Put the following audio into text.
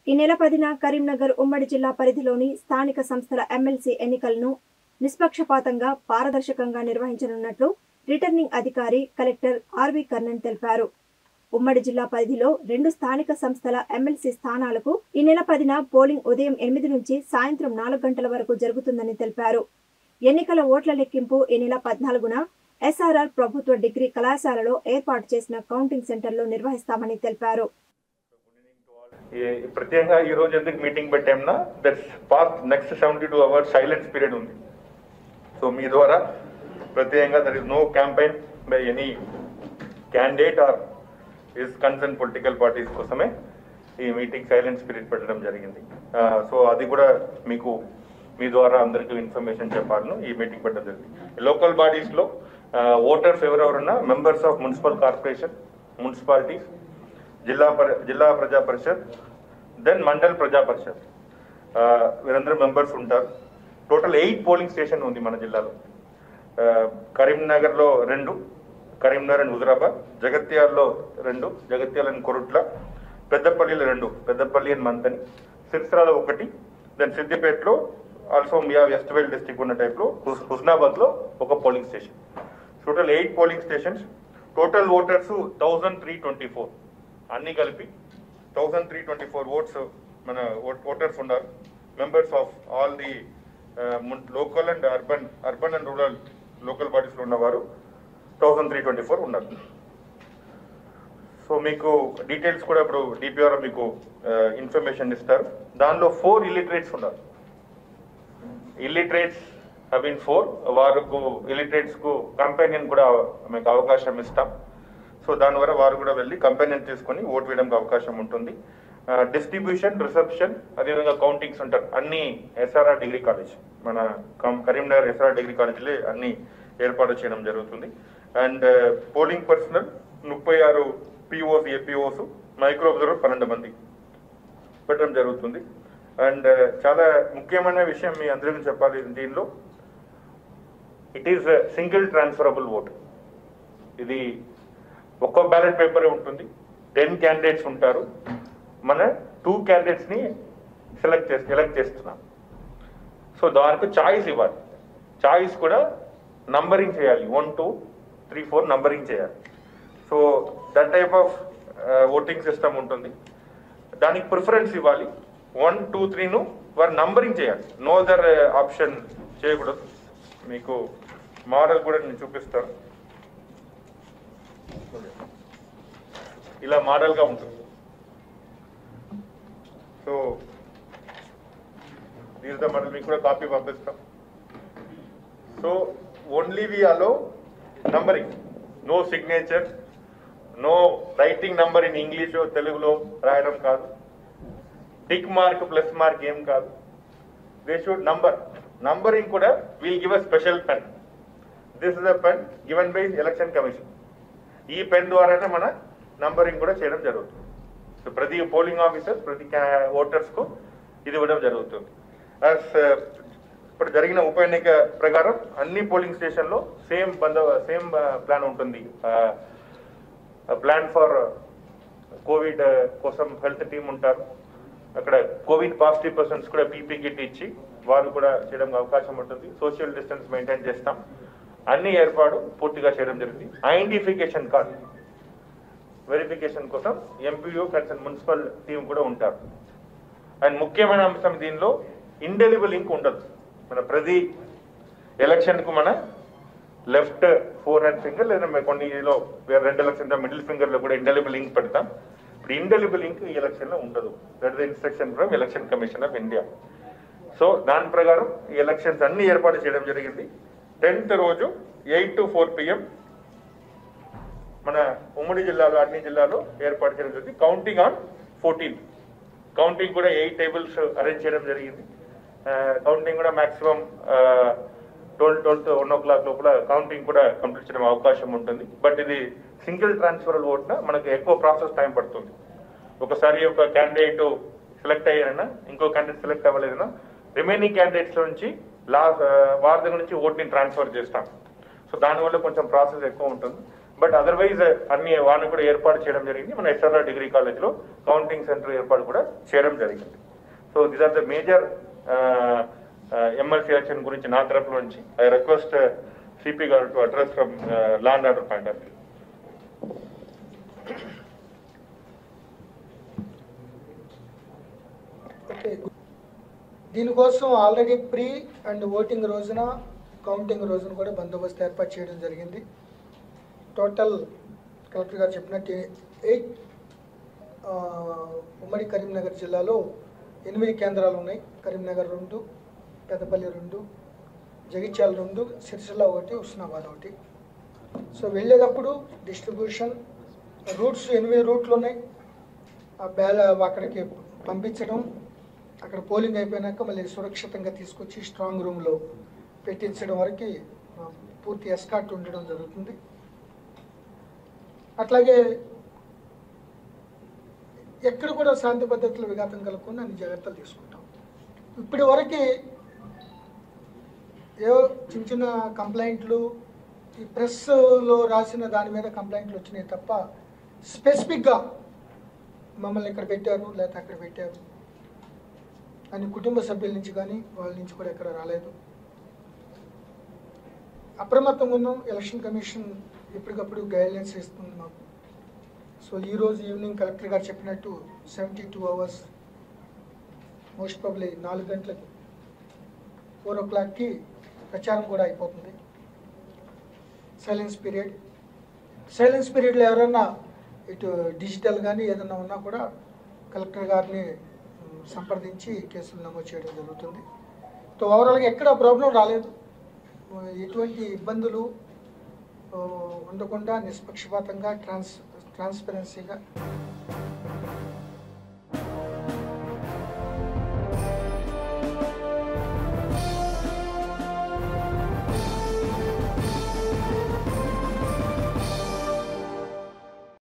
ఈ నెల పదిన కరీంనగర్ ఉమ్మడి జిల్లా పరిధిలోని స్థానిక సంస్థల ఎమ్మెల్సీ ఎన్నికలను నిష్పక్షపాతంగా పారదర్శకంగా నిర్వహించనున్నట్లు రిటర్నింగ్ అధికారి కలెక్టర్ ఆర్వి కర్ణన్ తెలిపారు ఉమ్మడి జిల్లా పరిధిలో రెండు స్థానిక సంస్థల ఎమ్మెల్సీ స్థానాలకు ఈ నెల పదిన పోలింగ్ ఉదయం ఎనిమిది నుంచి సాయంత్రం నాలుగు గంటల వరకు జరుగుతుందని తెలిపారు ఎన్నికల ఓట్ల లెక్కింపు ఈ నెల పద్నాలుగున ఎస్ఆర్ఆర్ ప్రభుత్వ డిగ్రీ కళాశాలలో ఏర్పాటు చేసిన కౌంటింగ్ సెంటర్లో నిర్వహిస్తామని తెలిపారు ఈ- ప్రత్యేకంగా ఈ రోజు ఎందుకు మీటింగ్ పెట్టామన్నా that's past next seventy two hours silence period ఉంది సో మీ ద్వారా ప్రత్యేకంగా there is no campaign by any candidate or is concern political parties కోసమే ఈ మీటింగ్ సైలెన్స్ పీరియడ్ పెట్టడం జరిగింది సో అది కూడా మీకు మీ ద్వారా అందరికీ ఇన్ఫర్మేషన్ చెప్పాలను ఈ మీటింగ్ పెట్టడం జరిగింది లోకల్ బాడీస్లో ఓటర్స్ ఎవరెవరున్నా members of municipal corporation municipalities జిల్లా పరి జిల్లా ప్రజా పరిషత్ దెన్ మండల్ ప్రజా పరిషత్ ఆ, వీరందరూ మెంబర్స్ ఉంటారు టోటల్ ఎయిట్ పోలింగ్ స్టేషన్ ఉంది మన జిల్లాలో ఆ, కరీంనగర్లో రెండు కరీంనగర్ అండ్ హుజరాబాద్ జగత్యాల్లో రెండు జగత్యాల అండ్ కొరుట్ల పెద్దపల్లిలో రెండు పెద్దపల్లి అండ్ మంతని సిరిసిరాలో ఒకటి దెన్ సిద్దిపేటలో ఆల్సో మియా వెస్ట్ వెల్ డిస్టిక్ ఉన్న టైప్లో హుస్ హుస్నాబాద్లో ఒక polling station total eight polling stations total voters thousand three twenty four అన్ని కలిపి thousand three twenty four votes మన ఓటర్స్ ఉన్నారు members of all the local and urban urban and rural local బాడీస్లో ఉన్నవారు థౌజండ్ త్రీ ట్వంటీ ఫోర్ ఉన్నారు so మీకు details కూడా ఇప్పుడు డిపిఆర్ మీకు ఇన్ఫర్మేషన్ ఇస్తారు దానిలో ఫోర్ ఇల్లిటరేట్స్ ఉన్నారు ఇల్లిటరేట్స్ బిన్ ఫోర్ వారికి ఇల్లిటరేట్స్ కు కంపెనీని కూడా మీకు అవకాశం ఇస్తాం సో దాని వల్ల వారు కూడా వెళ్ళి కంపెనీని తీసుకొని ఓటు వేయడానికి అవకాశం ఉంటుంది డిస్ట్రిబ్యూషన్ రిసెప్షన్ అదేవిధంగా కౌంటింగ్స్ ఉంటారు అన్ని ఎస్ఆర్ఆర్ డిగ్రీ కాలేజ్ మన కం- కరీంనగర్ ఎస్ఆర్ఆర్ డిగ్రీ కాలేజీలే అన్ని ఏర్పాటు చేయడం జరుగుతుంది అండ్ పోలింగ్ పర్సనల్ ముప్పై ఆరు పిఓస్ ఏపీఓస్ మైక్రో అబ్జర్వర్ పన్నెండు మంది పెట్టడం జరుగుతుంది అండ్ చాలా ముఖ్యమైన విషయం మీ అందరికీ చెప్పాలి దీనిలో it is single transferable vote ఇది ఒక్కో బ్యాలెట్ పేపరే ఉంటుంది టెన్ క్యాండిడేట్స్ ఉంటారు మన టూ క్యాండిడేట్స్ని సెలెక్ట్ చేసి ఎలక్ట్ చేస్తున్నాం సో దానికి చాయిస్ ఇవ్వాలి చాయిస్ కూడా నంబరింగ్ చేయాలి one two three four numbering చేయాలి so that type of voting system ఉంటుంది దానికి ప్రిఫరెన్స్ ఇవ్వాలి వన్ టూ త్రీను వారు నంబరింగ్ చేయాలి నో అదర్ ఆప్షన్ చేయకూడదు మీకు మోడల్ కూడా నేను చూపిస్తాను ఇలా మోడల్గా ఉంటుంది సో దీస్ ద మోడల్ మీకు కూడా కాపీ పంపిస్తాం so only we allow numbering no signature no writing number in English తెలుగులో రాయడం కాదు టిక్ మార్క్ ప్లస్ మార్క్ ఏం కాదు దే షుడ్ నంబర్ నంబరింగ్ కూడా will give a special pen this is a pen given by election commission ఈ pen ద్వారానే మన numbering కూడా చేయడం జరుగుతుంది సో ప్రతి పోలింగ్ ఆఫీసర్ ప్రతి ఓటర్స్ కు ఇది ఇవ్వడం జరుగుతుంది As, uh, ఇప్పుడు జరిగిన ఉప ఎన్నిక ప్రకారం అన్ని పోలింగ్ స్టేషన్ లో సేమ్ బంద సేమ్ ప్లాన్ ఉంటుంది ప్లాన్ ఫర్ కోవిడ్ కోసం హెల్త్ టీమ్ ఉంటారు అక్కడ కోవిడ్ పాజిటివ్ పర్సన్స్ కూడా పీపీ కిట్ ఇచ్చి వారు కూడా చేయడానికి అవకాశం ఉంటుంది సోషల్ డిస్టెన్స్ మెయింటైన్ చేస్తాం అన్ని ఏర్పాటు పూర్తిగా చేయడం జరిగింది ఐడెంటిఫికేషన్ కార్డ్ వెరిఫికేషన్ కోసం ఎంపీఓ కన్సర్న్ మున్సిపల్ టీం కూడా ఉంటారు అండ్ ముఖ్యమైన అంశం దీనిలో ఇండెలిబుల్ లింక్ ఉండదు మన ప్రతి ఎలక్షన్ కు మన లెఫ్ట్ ఫోర్ హ్యాండ్ ఫింగర్ లేదా మన కొన్ని ఇదిలో వేరే రెండు ఎలక్షన్ మిడిల్ ఫింగర్ లో కూడా ఇండెలిబుల్ లింక్ పెడతాం ఇప్పుడు ఇండెలిబుల్ లింక్ ఈ ఎలక్షన్ లో ఉండదు that the instruction from election commission of India so దాని ప్రకారం ఈ ఎలక్షన్స్ అన్ని ఏర్పాటు చేయడం జరిగింది టెన్త్ రోజు ఎయిట్ టు ఫోర్ పిఎం మన ఉమ్మడి జిల్లాలో అన్ని జిల్లాలో ఏర్పాటు చేయడం జరిగింది కౌంటింగ్ ఆన్ ఫోర్టీన్ కౌంటింగ్ కూడా ఎయిట్ టేబుల్స్ అరేంజ్ చేయడం జరిగింది కౌంటింగ్ కూడా maximum twelve twelfth one o'clock లోపల కౌంటింగ్ కూడా కంప్లీట్ చేయడం అవకాశం ఉంటుంది బట్ ఇది సింగిల్ ట్రాన్స్ఫరల్ ఓట్న మనకు ఎక్కువ ప్రాసెస్ టైం పడుతుంది ఒకసారి ఒక క్యాండిడేట్ సెలెక్ట్ అయ్యారన్నా ఇంకో క్యాండిడేట్ సెలెక్ట్ అవ్వలేదన్నా రిమైనింగ్ క్యాండిడేట్స్ నుంచి లాస్ట్ వారి దగ్గర నుంచి ఓట్ని ట్రాన్స్ఫర్ చేస్తాం సో దానివల్ల కొంచెం ప్రాసెస్ ఎక్కువ ఉంటుంది బట్ అదర్వైజ్ అన్ని వాటిని కూడా ఏర్పాటు చేయడం జరిగింది మన ఎస్ఆర్ఆర్ డిగ్రీ కాలేజ్లో కౌంటింగ్ సెంటర్ ఏర్పాటు కూడా చేయడం జరిగింది so these are the major MLC election గురించి నా తరఫు నుంచి ఐ రిక్వెస్ట్ సిపి గారు to address from law and order point of view okay దీనికోసం ఆల్రెడీ ప్రీ అండ్ ఓటింగ్ రోజున కౌంటింగ్ రోజున కూడా బందోబస్తు ఏర్పాటు చేయడం జరిగింది టోటల్ కలెక్టర్ గారు చెప్పినట్టు ఎయిట్ ఆ, ఉమ్మడి కరీంనగర్ జిల్లాలో ఎనిమిది కేంద్రాలు ఉన్నాయి కరీంనగర్ రెండు పెద్దపల్లి రెండు జగిత్యాల రెండు సిరిసిల్ల ఒకటి హుస్నాబాద్ ఒకటి సో వెళ్ళేటప్పుడు డిస్ట్రిబ్యూషన్ రూట్స్ ఎనిమిది రూట్లు ఉన్నాయి ఆ బ్యాల అక్కడికి పంపించడం అక్కడ పోలింగ్ అయిపోయినాక మళ్ళీ సురక్షితంగా తీసుకొచ్చి స్ట్రాంగ్ రూమ్లో పెట్టించడం వరకు ఆ, పూర్తి ఎస్కాట్ ఉండడం జరుగుతుంది అట్లాగే ఎక్కడ కూడా శాంతి భద్రతలు విఘాతం కలగకుండా అన్ని జాగ్రత్తలు తీసుకుంటాం ఇప్పటి వరకు ఏవో చిన్న చిన్న కంప్లైంట్లు ఈ ప్రెస్లో రాసిన దాని మీద కంప్లైంట్లు వచ్చినాయి తప్ప స్పెసిఫిక్గా మమ్మల్ని ఇక్కడ పెట్టారు లేకపోతే అక్కడ పెట్టారు అని కుటుంబ సభ్యుల నుంచి కానీ వాళ్ళ నుంచి కూడా ఎక్కడ రాలేదు అప్రమత్తంగా ఉన్నాం ఎలక్షన్ కమిషన్ ఎప్పటికప్పుడు గైడ్లైన్స్ ఇస్తుంది మాకు సో ఈరోజు ఈవినింగ్ కలెక్టర్ గారు చెప్పినట్టు seventy two hours most probably నాలుగు గంటలకి ఫోర్ ఓ క్లాక్కి ప్రచారం కూడా అయిపోతుంది సైలెన్స్ పీరియడ్ సైలెన్స్ పీరియడ్లో ఎవరైనా ఇటు డిజిటల్ కానీ ఏదైనా ఉన్నా కూడా కలెక్టర్ గారిని మ్, సంప్రదించి కేసులు నమోదు చేయడం జరుగుతుంది సో ఓవరాల్గా ఎక్కడ ప్రాబ్లం రాలేదు ఆ, ఎటువంటి ఇబ్బందులు ఆ, ఉండకుండా నిష్పక్షపాతంగా ట్రాన్స్ ట్రాన్స్పరెన్సీగా